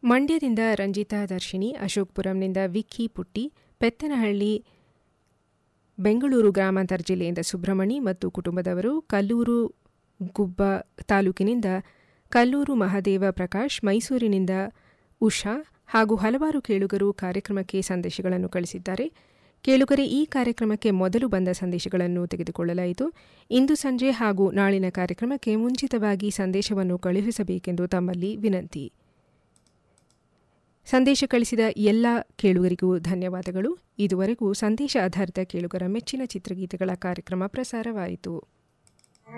ಮಂಡ್ಯದಿಂದ ರಂಜಿತಾ ದರ್ಶಿನಿ ಅಶೋಕ್ಪುರಂನಿಂದ ವಿಕ್ಕಿ ಪುಟ್ಟಿ ಪೆತ್ತನಹಳ್ಳಿ ಬೆಂಗಳೂರು ಗ್ರಾಮಾಂತರ ಜಿಲ್ಲೆಯಿಂದ ಸುಬ್ರಹ್ಮಣಿ ಮತ್ತು ಕುಟುಂಬದವರು ಕಲ್ಲೂರು ಗುಬ್ಬ ತಾಲೂಕಿನಿಂದ ಕಲ್ಲೂರು ಮಹಾದೇವ ಪ್ರಕಾಶ್ ಮೈಸೂರಿನಿಂದ ಉಷಾ ಹಾಗೂ ಹಲವಾರು ಕೇಳುಗರು ಕಾರ್ಯಕ್ರಮಕ್ಕೆ ಸಂದೇಶಗಳನ್ನು ಕಳಿಸಿದ್ದಾರೆ ಕೇಳುಗರೆ ಈ ಕಾರ್ಯಕ್ರಮಕ್ಕೆ ಮೊದಲು ಬಂದ ಸಂದೇಶಗಳನ್ನು ತೆಗೆದುಕೊಳ್ಳಲಾಯಿತು ಇಂದು ಸಂಜೆ ಹಾಗೂ ನಾಳಿನ ಕಾರ್ಯಕ್ರಮಕ್ಕೆ ಮುಂಚಿತವಾಗಿ ಸಂದೇಶವನ್ನು ಕಳುಹಿಸಬೇಕೆಂದು ತಮ್ಮಲ್ಲಿ ವಿನಂತಿ ಸಂದೇಶ ಕಳಿಸಿದ ಎಲ್ಲ ಕೇಳುಗರಿಗೂ ಧನ್ಯವಾದಗಳು ಇದುವರೆಗೂ ಸಂದೇಶ ಆಧಾರಿತ ಕೇಳುಗರ ಮೆಚ್ಚಿನ ಚಿತ್ರಗೀತೆಗಳ ಕಾರ್ಯಕ್ರಮ ಪ್ರಸಾರವಾಯಿತು